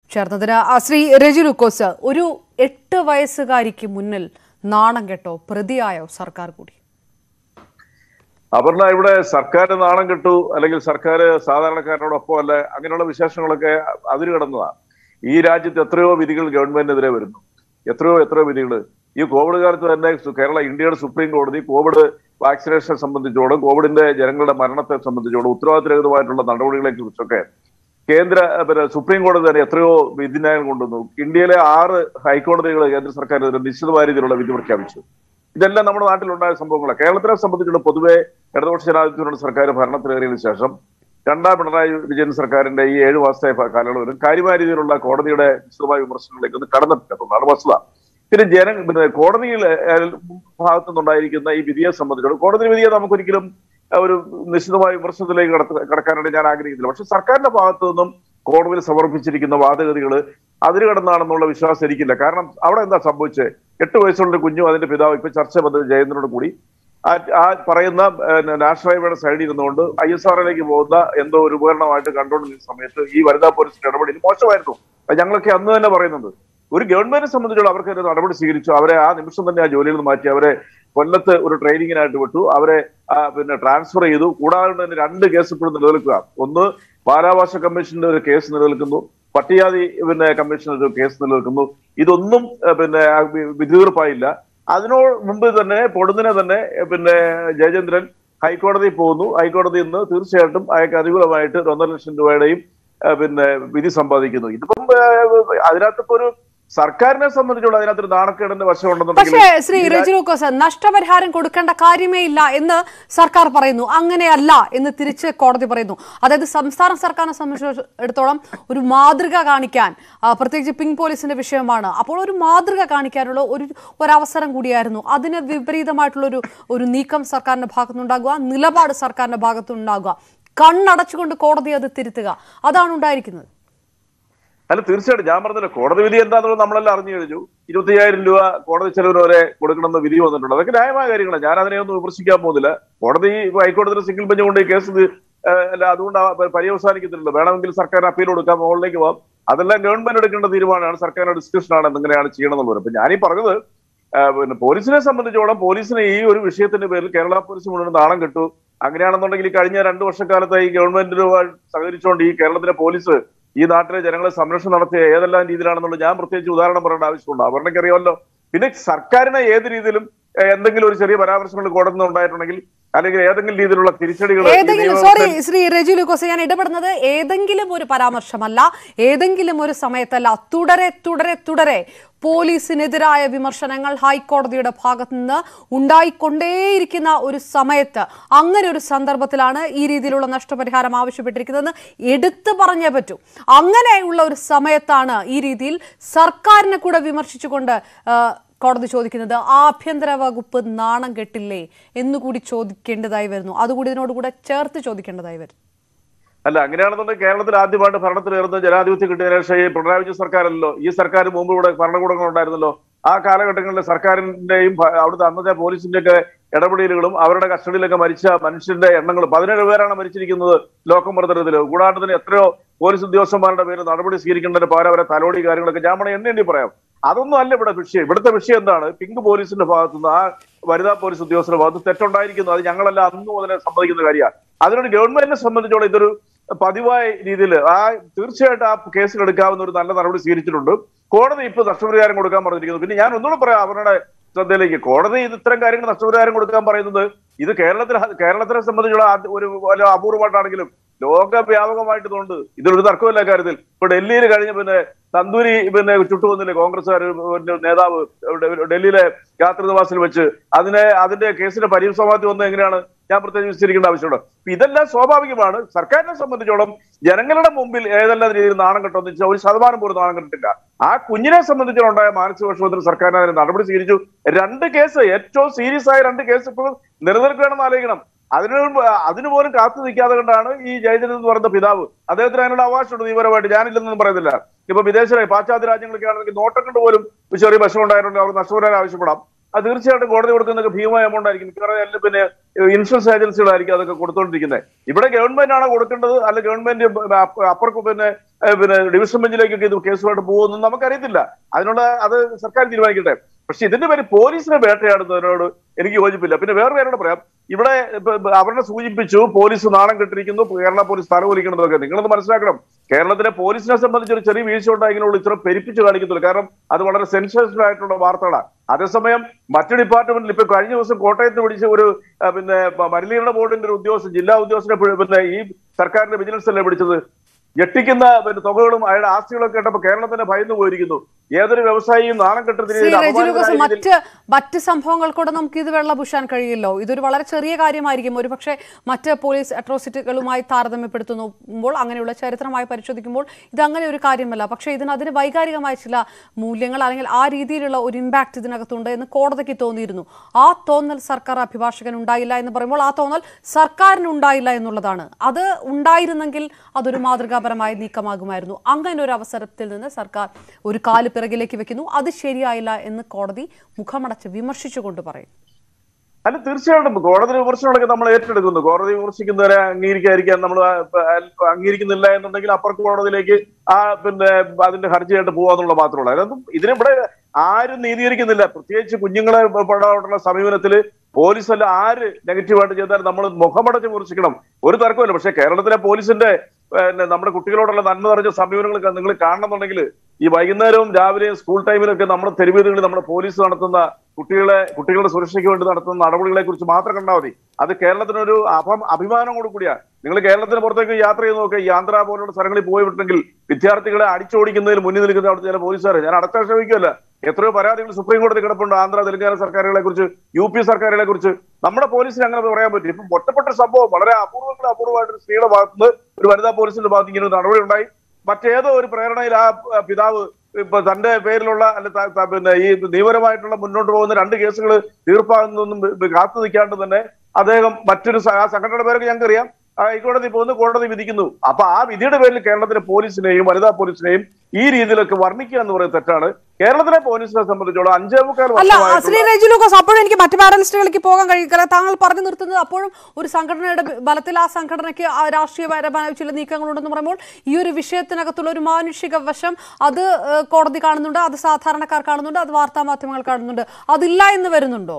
ചേർന്നതിന് ആ, ശ്രീ രജി ലൂക്കോസ് ഒരു എട്ട് വയസ്സുകാരിക്ക് മുന്നിൽ നാണം കെട്ടോ പ്രതിയായോ സർക്കാർ കൂടി അപർണ ഇവിടെ സർക്കാർ നാണം കെട്ടു അല്ലെങ്കിൽ സർക്കാർ സാധാരണക്കാരനോടൊപ്പം അല്ല അങ്ങനെയുള്ള വിശേഷങ്ങളൊക്കെ അതിര് കടന്നതാണ് ഈ രാജ്യത്ത് എത്രയോ വിധികൾ ഗവൺമെന്റിനെതിരെ വരുന്നു എത്രയോ എത്രയോ വിധികൾ ഈ കോവിഡ് കാലത്ത് തന്നെ സു- കേരള ഇന്ത്യയുടെ സുപ്രീം കോടതി കോവിഡ് വാക്സിനേഷൻ സംബന്ധിച്ചോടും കോവിഡിന്റെ ജനങ്ങളുടെ മരണത്തെ സംബന്ധിച്ചോടും ഉത്തരവാദിത്തരഹിതമായിട്ടുള്ള നടപടികളെ കുറിച്ചൊക്കെ കേന്ദ്ര അഹ് പിന്നെ സുപ്രീം കോടതി തന്നെ എത്രയോ വിധിന്യായം കൊണ്ടുവന്നു ഇന്ത്യയിലെ ആറ് ഹൈക്കോടതികൾ കേന്ദ്ര സർക്കാരിനെതിരെ നിശ്ചിതമായ രീതിയിലുള്ള വിധി പ്രഖ്യാപിച്ചു ഇതെല്ലാം നമ്മുടെ നാട്ടിലുണ്ടായ സംഭവങ്ങളാണ് കേരളത്തിനെ സംബന്ധിച്ചിടത്തോളം പൊതുവെ ഇടതുപക്ഷ ജനാധിപത്യത്തിനുള്ള സർക്കാർ ഭരണത്തിലേറിയതിനു ശേഷം രണ്ടാം പിണറായി വിജയൻ സർക്കാരിന്റെ ഈ ഏഴു മാസത്തെ ഭ- കാലയളവിലും കാര്യമായ രീതിയിലുള്ള കോടതിയുടെ വിശദമായ വിമർശനങ്ങളിലേക്ക് ഒന്നും കടന്നിട്ടില്ലെന്നുള്ളതാണ് വസ്തുത പിന്നെ ജന പിന്നെ കോടതിയിൽ ഏഹ്, ഭാഗത്തുനിന്നുണ്ടായിരിക്കുന്ന ഈ വിധിയെ സംബന്ധിച്ചിടത്തോളം കോടതി വിധിയെ നമുക്കൊരിക്കലും ഏഹ്, ഒരു നിശ്ചിതമായ വിമർശനത്തിലേക്ക് കടത്ത കടക്കാനായിട്ട് ഞാൻ ആഗ്രഹിക്കുന്നില്ല പക്ഷെ സർക്കാരിന്റെ ഭാഗത്തു നിന്നും കോടതിയിൽ സമർപ്പിച്ചിരിക്കുന്ന വാദഗതികൾ അതിര് കടന്നാണെന്നുള്ള വിശ്വാസം എനിക്കില്ല കാരണം അവിടെ എന്താ സംഭവിച്ചത് എട്ട് വയസ്സുള്ള ഒരു കുഞ്ഞും അതിന്റെ പിതാവ് ഇപ്പൊ ചർച്ച ബന്ധ ജയേന്ദ്രനോട് കൂടി ആ ആ പറയുന്ന ഏഹ്, നാഷണൽ ഹൈവേയുടെ സൈഡിൽ ഇരുന്നുകൊണ്ട് ഐ എസ് ആറിലേക്ക് പോകുന്ന എന്തോ ഒരു ഉപകരണമായിട്ട് കണ്ടുകൊണ്ടിരുന്ന സമയത്ത് ഈ വനിതാ പോലീസിന്റെ നടപടി മോശമായിരുന്നു അത് ഞങ്ങളൊക്കെ അന്ന് തന്നെ പറയുന്നത് ഒരു ഗവൺമെന്റിനെ സംബന്ധിച്ചുള്ള അവർക്ക് ഒരു നടപടി സ്വീകരിച്ചു അവരെ ആ നിമിഷം തന്നെ ആ ജോലിയിൽ നിന്ന് മാറ്റി അവരെ കൊല്ലത്ത് ഒരു ട്രെയിനിങ്ങിനായിട്ട് വിട്ടു അവരെ ആ, പിന്നെ ട്രാൻസ്ഫർ ചെയ്തു കൂടാതെ തന്നെ രണ്ട് കേസ് ഇപ്പോഴും നിലനിൽക്കുക ഒന്ന് ബാലാവകാശ കമ്മീഷന്റെ ഒരു കേസ് നിലനിൽക്കുന്നു പട്ടികജാതി പിന്നെ കമ്മീഷന്റെ ഒരു കേസ് നിലനിൽക്കുന്നു ഇതൊന്നും ആ, പിന്നെ ആ, വി- വിധിതീർപ്പായില്ല അതിനോട് മുമ്പ് തന്നെ പൊടുന്നിനെ തന്നെ ഏ, പിന്നെ ജയചന്ദ്രൻ ഹൈക്കോടതിയിൽ പോകുന്നു ഹൈക്കോടതിയിൽ നിന്ന് തീർച്ചയായിട്ടും അയാൾക്ക് അനുകൂലമായിട്ട് ഒരു ഒന്നര ലക്ഷം രൂപയുടെയും ആ, പിന്നെ വിധി സമ്പാദിക്കുന്നു ഇതിപ്പം ആ, അതിനകത്തിപ്പോ ഒരു സർക്കാരിനെ സംബന്ധിച്ചുള്ള അതിനകത്തൊരു നാണക്കേടിന്റെ വശമുണ്ടെന്നുണ്ടെങ്കിൽ പക്ഷേ ശ്രീ രജി ലൂക്കോസ് നഷ്ടപരിഹാരം കൊടുക്കേണ്ട കാര്യമേ ഇല്ല എന്ന് സർക്കാർ പറയുന്നു അങ്ങനെയല്ല എന്ന് തിരിച്ച് കോടതി പറയുന്നു അതായത് സംസ്ഥാന സർക്കാരിനെ സംബന്ധിച്ചിടത്തോളം ഒരു മാതൃക കാണിക്കാൻ ആ, പ്രത്യേകിച്ച് പിങ്ക് പോലീസിന്റെ വിഷയമാണ് അപ്പോൾ ഒരു മാതൃക കാണിക്കാനുള്ള ഒരു ഒരവസരം കൂടിയായിരുന്നു അതിന് വിപരീതമായിട്ടുള്ള ഒരു ഒരു നീക്കം സർക്കാരിന്റെ ഭാഗത്തുനിന്നുണ്ടാകുക നിലപാട് സർക്കാരിന്റെ ഭാഗത്തുനിന്നുണ്ടാകുക കണ്ണടച്ചുകൊണ്ട് കോടതി അത് തിരുത്തുക അതാണ് ഉണ്ടായിരിക്കുന്നത് അല്ല തീർച്ചയായിട്ടും ഞാൻ പറഞ്ഞല്ലോ കോടതി വിധി എന്താണെന്നുള്ളത് നമ്മളെല്ലാം അറിഞ്ഞു കഴിഞ്ഞു ഇരുപത്തിയ്യായിരം രൂപ കോടതി ചെലവിന് വരെ കൊടുക്കണമെന്ന് വിധി വന്നിട്ടുണ്ട് അതൊക്കെ ന്യായമായ കാര്യങ്ങളാണ് ഞാൻ അതിനെ ഒന്നും വിമർശിക്കാൻ പോകുന്നില്ല കോടതി ഇപ്പൊ ഹൈക്കോടതിയുടെ സിംഗിൾ ബെഞ്ച് കൊണ്ട് ഈ കേസ് ഇത്, ഏഹ്, അല്ല അതുകൊണ്ട് ആ പ- പര്യവസാനിക്കത്തില്ലല്ലോ വേണമെങ്കിൽ സർക്കാർ അപ്പീൽ കൊടുക്കാം മുകളിലേക്ക് പോകാം അതെല്ലാം ഗവൺമെന്റ് എടുക്കേണ്ട തീരുമാനമാണ് സർക്കാരിന്റെ ഡിസ്കഷൻ ആണ് എന്തെങ്ങനെയാണ് ചെയ്യണമെന്നുള്ളത് അപ്പൊ ഞാനീ പറഞ്ഞത് ഏഹ്, പിന്നെ പോലീസിനെ സംബന്ധിച്ചോളം പോലീസിന് ഈ ഒരു വിഷയത്തിന്റെ പേരിൽ കേരള പോലീസ് മുഴുവൻ നാണം കെട്ടു അങ്ങനെയാണെന്നുണ്ടെങ്കിൽ ഈ കഴിഞ്ഞ രണ്ടു വർഷക്കാലത്തായി ഗവൺമെന്റിനുമായി സഹകരിച്ചുകൊണ്ട് ഈ കേരളത്തിലെ പോലീസ് ഈ നാട്ടിലെ ജനങ്ങളെ സംരക്ഷണം നടത്തിയ ഏതെല്ലാം രീതിയിലാണെന്നുള്ളത് ഞാൻ പ്രത്യേകിച്ച് ഉദാഹരണം പറയേണ്ട ആവശ്യമുണ്ട് അവരുടെക്ക് അറിയാമല്ലോ പിന്നെ സർക്കാരിനെ ഏത് രീതിയിലും ഏഹ്, എന്തെങ്കിലും ഒരു ചെറിയ പരാമർശങ്ങൾ കോടതി നിന്ന് ഉണ്ടായിട്ടുണ്ടെങ്കിൽ അല്ലെങ്കിൽ ഏതെങ്കിലും രീതിയിലുള്ള തിരിച്ചടികൾ ഈ ഏതെങ്കിലും നിയമവ്യവസ്ഥ- സോറി ശ്രീ രജു ലൂക്കോസ് ഞാൻ ഇടപെടുന്നത് ഏതെങ്കിലും ഒരു പരാമർശമല്ല ഏതെങ്കിലും ഒരു സമയത്തല്ല തുടരെ തുടരെ തുടരെ പോലീസിനെതിരായ വിമർശനങ്ങൾ ഹൈക്കോടതിയുടെ ഭാഗത്തു നിന്ന് ഉണ്ടായിക്കൊണ്ടേയിരിക്കുന്ന ഒരു സമയത്ത് അങ്ങനെ ഒരു സന്ദർഭത്തിലാണ് ഈ രീതിയിലുള്ള നഷ്ടപരിഹാരം ആവശ്യപ്പെട്ടിരിക്കുന്നതെന്ന് എടുത്തു പറഞ്ഞേ പറ്റൂ അങ്ങനെയുള്ള ഒരു സമയത്താണ് ഈ രീതിയിൽ സർക്കാരിനെ കൂടെ വിമർശിച്ചുകൊണ്ട് ആ, കോടതി ചോദിക്കുന്നത് ആഭ്യന്തര വകുപ്പ് നാണം കെട്ടില്ലേ എന്നുകൂടി ചോദിക്കേണ്ടതായി വരുന്നു അതുകൂടി ഇതിനോടുകൂടെ ചേർത്ത് ചോദിക്കേണ്ടതായി വരും അല്ല അങ്ങനെയാണെന്നുണ്ടെങ്കിൽ കേരളത്തിൽ ആദ്യമായിട്ട് ഭരണത്തിൽ കയറുന്ന ജനാധിപത്യം കിട്ടിയതിനു ശേഷം ഈ പിണറായി വിജയൻ സർക്കാരല്ലോ ഈ സർക്കാർ മുമ്പ് ഇവിടെ ഭരണകൂടങ്ങൾ ഉണ്ടായിരുന്നല്ലോ ആ കാലഘട്ടങ്ങളിൽ സർക്കാരിന്റെയും ഭ- അവിടുത്തെ അന്നത്തെ പോലീസിന്റെ ഒക്കെ ഇടപെടലുകളും അവരുടെ കസ്റ്റഡിയിലൊക്കെ മരിച്ച മനുഷ്യന്റെ എണ്ണങ്ങൾ പതിനേഴ് പേരാണ് മരിച്ചിരിക്കുന്നത് ലോക്കം മർദ്ദനത്തിൽ കൂടാണ്ട് തന്നെ എത്രയോ പോലീസ് ഉദ്യോഗസ്ഥന്മാരുടെ പേര് നടപടി സ്വീകരിക്കേണ്ടതിന് പകരം അവരെ തലോടി കാര്യങ്ങളൊക്കെ ഞാൻ വേണേ എണ്ണി എണ്ണി പറയാം അതൊന്നും അല്ല ഇവിടെ വിഷയം ഇവിടുത്തെ വിഷയം എന്താണ് പിങ്ക് പോലീസിന്റെ ഭാഗത്തുനിന്ന് ആ വനിതാ പോലീസ് ഉദ്യോഗസ്ഥരുടെ ഭാഗത്ത് തെറ്റുണ്ടായിരിക്കുന്നു അത് ഞങ്ങളെല്ലാം അന്ന് മുതലേ സമ്മതിക്കുന്ന കാര്യമാണ് അതിനോട് ഗവൺമെന്റിനെ സംബന്ധിച്ചോളം ഇതൊരു പതിവായ രീതിയിൽ ആ തീർച്ചയായിട്ടും ആ കേസിൽ എടുക്കാവുന്ന ഒരു നല്ല നടപടി സ്വീകരിച്ചിട്ടുണ്ട് കോടതി ഇപ്പൊ നഷ്ടപരിഹാരം കൊടുക്കാൻ പറഞ്ഞിരിക്കുന്നു പിന്നെ ഞാൻ ഒന്നുകൂടെ പറയാം അവരുടെ ശ്രദ്ധയിലേക്ക് കോടതി ഇത് ഇത്തരം കാര്യങ്ങൾ നഷ്ടപരിഹാരം കൊടുക്കാൻ പറയുന്നത് ഇത് കേരളത്തിൽ കേരളത്തിനെ സംബന്ധിച്ചുള്ള ആദ്യ- ഒരു വലിയ അപൂർവമായിട്ടാണെങ്കിലും ലോകവ്യാപകമായിട്ട് ഇതുണ്ട് ഇതിലൊരു തർക്കമില്ല കാര്യത്തിൽ ഇപ്പൊ ഡൽഹിയിൽ കഴിഞ്ഞ പിന്നെ തന്തൂരി പിന്നെ ചുട്ടുവന്നില്ലേ കോൺഗ്രസ്സുകാർ നേതാവ് ഡെ- ഡൽഹിയിലെ യാത്രി നിവാസിൽ വെച്ച് അതിനെ അതിന്റെ കേസിന്റെ പരിസമാപ്തി വന്നത് എങ്ങനെയാണ് ഞാൻ പ്രത്യേകിച്ച് വിസ്തരിക്കേണ്ട ആവശ്യമുണ്ട് അപ്പൊ ഇതെല്ലാം സ്വാഭാവികമാണ് സർക്കാരിനെ സംബന്ധിച്ചോളം ജനങ്ങളുടെ മുമ്പിൽ ഏതെല്ലാം രീതിയിൽ നാണം കെട്ടുമെന്ന് വെച്ചാൽ ഒരു ശതമാനം പോലും നാണം കെട്ടിട്ടില്ല ആ കുഞ്ഞിനെ സംബന്ധിച്ചോളം ഉണ്ടായ മാനസിക വിഷമത്തിന് സർക്കാരിന് അതിന് നടപടി സ്വീകരിച്ചു രണ്ട് കേസ് ഏറ്റവും സീരിയസ് ആയ രണ്ട് കേസ് ഇപ്പോഴും നിലനിൽക്കുകയാണെന്ന് ആലോചിക്കണം അതിന് മുമ്പ് അതിന് പോലും കാത്തു നിൽക്കാതെ കൊണ്ടാണ് ഈ ജയചന്ദ്രൻ എന്ന് പറയുന്ന പിതാവ് അദ്ദേഹത്തിന് അതിനുള്ള അവകാശമുണ്ട് നിയമപരമായിട്ട് ഞാനില്ലെന്നൊന്നും പറയുന്നില്ല ഇപ്പൊ വിദേശ പാശ്ചാത്യ രാജ്യങ്ങളൊക്കെ ആണെങ്കിൽ നോട്ടം കൊണ്ട് പോലും ഒരു ചെറിയ വിഷമം ഉണ്ടായിട്ടുണ്ടെങ്കിൽ അവർ നഷ്ടപരിഹാരം ആവശ്യപ്പെടാം അത് തീർച്ചയായിട്ടും കോടതി കൊടുക്കുന്നതൊക്കെ ഭീമമായ എമൗണ്ട് ആയിരിക്കും മിക്കവാറും എല്ലാം പിന്നെ ഇൻഷുറൻസ് ഏജൻസികളായിരിക്കും അതൊക്കെ കൊടുത്തോണ്ടിരിക്കുന്നത് ഇവിടെ ഗവൺമെന്റ് ആണോ കൊടുക്കേണ്ടത് അല്ല ഗവൺമെന്റ് അപ്പുറക്ക് പിന്നെ ഏഹ്, പിന്നെ ഡിവിഷൻ ബെഞ്ചിലേക്കൊക്കെ ഇത് കേസുമായിട്ട് പോകുമെന്ന് നമുക്കറിയത്തില്ല അതിനുള്ള അത് സർക്കാർ തീരുമാനിക്കട്ടെ പക്ഷെ ഇതിന്റെ പേര് പോലീസിനെ വേട്ടയാടുന്നതിനോട് എനിക്ക് യോജിപ്പില്ല പിന്നെ വേറെ പേരോട് പറയാം ഇവിടെ ഇപ്പൊ അവരുടെ സൂചിപ്പിച്ചു പോലീസ് നാണം കെട്ടിരിക്കുന്നു കേരള പോലീസ് തലകുലിക്കുന്നതൊക്കെ നിങ്ങളൊന്ന് മനസ്സിലാക്കണം കേരളത്തിലെ പോലീസിനെ സംബന്ധിച്ച് ഒരു ചെറിയ വീഴ്ച ഉണ്ടായെങ്കിലുള്ള ഇത്ര പെരുപ്പിച്ച് കാണിക്കത്തുള്ളൂ കാരണം അത് വളരെ സെൻസേഷണൽ ആയിട്ടുള്ള വാർത്തകളാണ് അതേസമയം മറ്റു ഡിപ്പാർട്ട്മെന്റിൽ ഇപ്പൊ കഴിഞ്ഞ ദിവസം കോട്ടയത്ത് പിടിച്ച ഒരു ആ, പിന്നെ പ- മലിനീകരണ ബോർഡിന്റെ ഒരു ഉദ്യോഗസ്ഥൻ ജില്ലാ ഉദ്യോഗസ്ഥനെ പി- പിന്നെ ഈ സർക്കാരിന്റെ വിജിലൻസ് അല്ലേ പിടിച്ചത് ഞെട്ടിക്കുന്ന പിന്നെ തുകകളും അയാളുടെ ആസ്തികളൊക്കെ കേട്ടപ്പോൾ കേരളത്തിന് ഭയന്നു പോയിരിക്കുന്നു ഏതൊരു വ്യവസായിയും നാണം കെട്ടുന്ന ശ്രീ രീതിയിൽ രജി ലൂക്കോസ് അപമാനകരമായ രീതിയിൽ മറ്റ് മറ്റ് സംഭവങ്ങൾ കൂടെ നമുക്ക് ഇത് വെള്ളപൂശാൻ കഴിയില്ലോ ഇതൊരു വളരെ ചെറിയ കാര്യമായിരിക്കും ഒരുപക്ഷെ മറ്റ് പോലീസ് അട്രോസിറ്റികളുമായി താരതമ്യപ്പെടുത്തുമ്പോൾ അങ്ങനെയുള്ള ചരിത്രമായി പരിശോധിക്കുമ്പോൾ ഇത് അങ്ങനെ ഒരു കാര്യമല്ല പക്ഷേ ഇതിന് അതിന് വൈകാരികമായ ചില മൂല്യങ്ങൾ അല്ലെങ്കിൽ ആ രീതിയിലുള്ള ഒരു ഇമ്പാക്ട് ഇതിനകത്തുണ്ട് എന്ന് കോടതിക്ക് തോന്നിയിരുന്നു ആ തോന്നൽ സർക്കാർ അഭിഭാഷകൻ ഉണ്ടായില്ല എന്ന് പറയുമ്പോൾ ആ തോന്നൽ സർക്കാരിന് ഉണ്ടായില്ല എന്നുള്ളതാണ് അത് ഉണ്ടായിരുന്നെങ്കിൽ അതൊരു മാതൃകാപരമായ നീക്കമാകുമായിരുന്നു അങ്ങനെ ഒരു അവസരത്തിൽ നിന്ന് സർക്കാർ ഒരു കാല് പിറകിലേക്ക് വെക്കുന്നു അത് ശരിയായില്ല എന്ന് കോടതി മുഖമടച്ച് വിമർശിച്ചുകൊണ്ട് പറയും അല്ല തീർച്ചയായിട്ടും കോടതി വിമർശനങ്ങളൊക്കെ നമ്മൾ ഏറ്റെടുക്കുന്നു കോടതി വിമർശിക്കുന്നവരെ അംഗീകരിക്കാതിരിക്കാൻ നമ്മൾ അംഗീകരിക്കുന്നില്ല എന്നുണ്ടെങ്കിൽ അപ്പുറ കോടതിയിലേക്ക് ആ പിന്നെ അതിന്റെ ഹർജിയായിട്ട് പോവാന്നുള്ള മാത്രമല്ല അതൊന്നും ഇതിനിവിടെ ആരും നീതീകരിക്കുന്നില്ല പ്രത്യേകിച്ച് കുഞ്ഞുങ്ങളെ പെടാനുള്ള സമീപനത്തിൽ പോലീസ് അല്ല ആര് നെഗറ്റീവായിട്ട് ചെയ്താൽ നമ്മൾ മുഖമടച്ച് വിമർശിക്കണം ഒരു തർക്കമില്ല പക്ഷെ കേരളത്തിലെ പോലീസിന്റെ പിന്നെ നമ്മുടെ കുട്ടികളോടുള്ള നന്മ നിറഞ്ഞ സമീപനങ്ങൾ നിങ്ങൾ കാണണമെന്നുണ്ടെങ്കിൽ ഈ വൈകുന്നേരവും രാവിലെയും സ്കൂൾ ടൈമിലൊക്കെ നമ്മുടെ തെരുവീതുകളിൽ നമ്മുടെ പോലീസ് നടത്തുന്ന കുട്ടികളെ കുട്ടികളുടെ സുരക്ഷയ്ക്ക് വേണ്ടി നടത്തുന്ന നടപടികളെ കുറിച്ച് മാത്രം കണ്ടാൽ മതി അത് കേരളത്തിനൊരു അഭം അഭിമാനം കൂടി കൂടിയാണ് നിങ്ങൾ കേരളത്തിന് പുറത്തേക്ക് യാത്ര ചെയ്ത് നോക്കുക ഈ ആന്ധ്ര പോലുള്ള സ്ഥലങ്ങളിൽ പോയി വിട്ടെങ്കിൽ വിദ്യാർത്ഥികളെ അടിച്ചോടിക്കുന്നതിൽ മുന്നിൽ നിൽക്കുന്ന അവിടുത്തെ ചില പോലീസുകാർ ഞാൻ അടച്ചാൽ ശ്രമിക്കുമല്ല എത്രയോ പരാതികൾ സുപ്രീം കോടതി കിടപ്പുണ്ട് ആന്ധ്ര തെലങ്കാന സർക്കാരുകളെ കുറിച്ച് യു പി സർക്കാരുകളെ കുറിച്ച് നമ്മുടെ പോലീസിന് അങ്ങനെ പറയാൻ പറ്റും ഇപ്പം ഒറ്റപ്പെട്ട സംഭവം വളരെ അപൂർവങ്ങൾ അപൂർവമായിട്ട് ഒരു സ്ത്രീയുടെ ഭാഗത്തുനിന്ന് ഒരു വനിതാ പോലീസിന്റെ ഭാഗത്ത് ഇങ്ങനെ ഒരു നടപടി ഉണ്ടായി മറ്റേതോ ഒരു പ്രേരണയിൽ ആ ആ, പിതാവ് ഇപ്പൊ തന്റെ പേരിലുള്ള അല്ല ത- ത- പിന്നെ ഈ നിയമപരമായിട്ടുള്ള മുന്നോട്ട് പോകുന്ന രണ്ട് കേസുകൾ തീർപ്പാകുന്നൊന്നും കാത്തു നിൽക്കാണ്ട് തന്നെ അദ്ദേഹം മറ്റൊരു സ- ആ സംഘടനയുടെ പേരൊക്കെ ഞങ്ങൾക്ക് അറിയാം ആ, ഹൈക്കോടതി പോകുന്നു കോടതി വിധിക്കുന്നു അപ്പൊ ആ വിധിയുടെ പേരിൽ കേരളത്തിലെ പോലീസിനെയും വനിതാ പോലീസിനെയും ഈ രീതിയിലൊക്കെ വർണ്ണിക്കുക എന്ന് പറയുന്നത് തെറ്റാണ് കേരളത്തിലെ പോലീസിനെ സംബന്ധിച്ചോളം അഞ്ചേ മുക്കാൽ അല്ല വർഷമായിട്ടുള്ള ശ്രീ രജി ലൂക്കോസ് അപ്പോഴും എനിക്ക് മറ്റു പാനലിസ്റ്റുകളിലേക്ക് പോകാൻ കഴിയില്ല താങ്കൾ പറഞ്ഞു നിർത്തുന്നത് അപ്പോഴും ഒരു സംഘടനയുടെ ബ- ബലത്തിൽ ആ സംഘടനയ്ക്ക് ആ രാഷ്ട്രീയപരമായ ചില നീക്കങ്ങളുണ്ടെന്ന് പറയുമ്പോൾ ഈ ഒരു വിഷയത്തിനകത്തുള്ള ഒരു മാനുഷിക വശം അത് ഏഹ്, കോടതി കാണുന്നുണ്ട് അത് സാധാരണക്കാർ കാണുന്നുണ്ട് അത് വാർത്താ മാധ്യമങ്ങൾ കാണുന്നുണ്ട് അതില്ല എന്ന് വരുന്നുണ്ടോ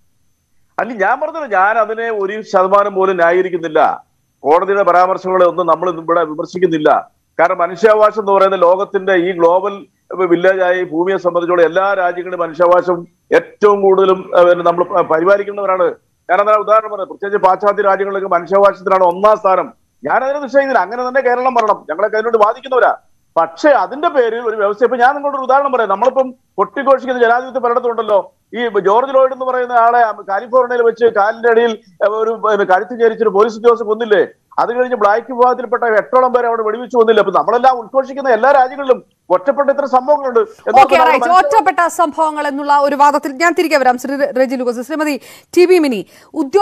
അല്ല ഞാൻ പറഞ്ഞത് ഞാൻ അതിനെ ഒരു ശതമാനം പോലും ന്യായീകരിക്കുന്നില്ല കോടതിയുടെ പരാമർശങ്ങളെ ഒന്നും നമ്മൾ ഇവിടെ വിമർശിക്കുന്നില്ല കാരണം മനുഷ്യാവകാശം എന്ന് പറയുന്ന ലോകത്തിന്റെ ഈ ഗ്ലോബൽ വില്ലേജായി ഭൂമിയെ സംബന്ധിച്ചോളം എല്ലാ രാജ്യങ്ങളും മനുഷ്യാവകാശം ഏറ്റവും കൂടുതലും നമ്മൾ പരിപാലിക്കുന്നവരാണ് ഞാൻ അതാ ഉദാഹരണം പറഞ്ഞത് പ്രത്യേകിച്ച് പാശ്ചാത്യ രാജ്യങ്ങളിലൊക്കെ മനുഷ്യാവകാശത്തിനാണ് ഒന്നാം സ്ഥാനം ഞാൻ അതിനെ നിശ്ചയിക്കുന്നില്ല അങ്ങനെ തന്നെ കേരളം വരണം ഞങ്ങളൊക്കെ അതിനോട് വാദിക്കുന്നവരാ പക്ഷേ അതിന്റെ പേരിൽ ഒരു വ്യവസ്ഥ ഇപ്പൊ ഞാൻ നിങ്ങളോട് ഒരു ഉദാഹരണം പറയാം നമ്മളിപ്പം കൊട്ടിഘോഷിക്കുന്ന ജനാധിപത്യ പലയിടത്തുണ്ടല്ലോ ഈ ജോർജ് ലോയിഡ് എന്ന് പറയുന്ന ആളെ കാലിഫോർണിയയിൽ വെച്ച് കാലിന്റെ അടിയിൽ ഒരു പിന്നെ കഴുത്ത് ചരിച്ചൊരു പോലീസ് ഉദ്യോഗസ്ഥൻ കൊന്നില്ലേ അത് കഴിഞ്ഞ് ബ്ലാക്ക് വിഭാഗത്തിൽപ്പെട്ട എട്ടോളം പേരെ അവിടെ വെടിവെച്ച് കൊന്നില്ല അപ്പൊ നമ്മളെല്ലാം ഉദ്ഘോഷിക്കുന്ന എല്ലാ രാജ്യങ്ങളിലും ഒറ്റപ്പെട്ട ഇത്ര സംഭവങ്ങളുണ്ട് എന്നാൽ ഓക്കെ നമ്മൾ റൈറ്റ് മനസ്സിലാ- ഒറ്റപ്പെട്ട സംഭവങ്ങൾ എന്നുള്ള ഒരു വാദത്തിൽ ഞാൻ തിരികെ വരാം ശ്രീ രജി ലൂക്കോസ് ശ്രീമതി ടി ബി മിനി ഉദ്യോഗ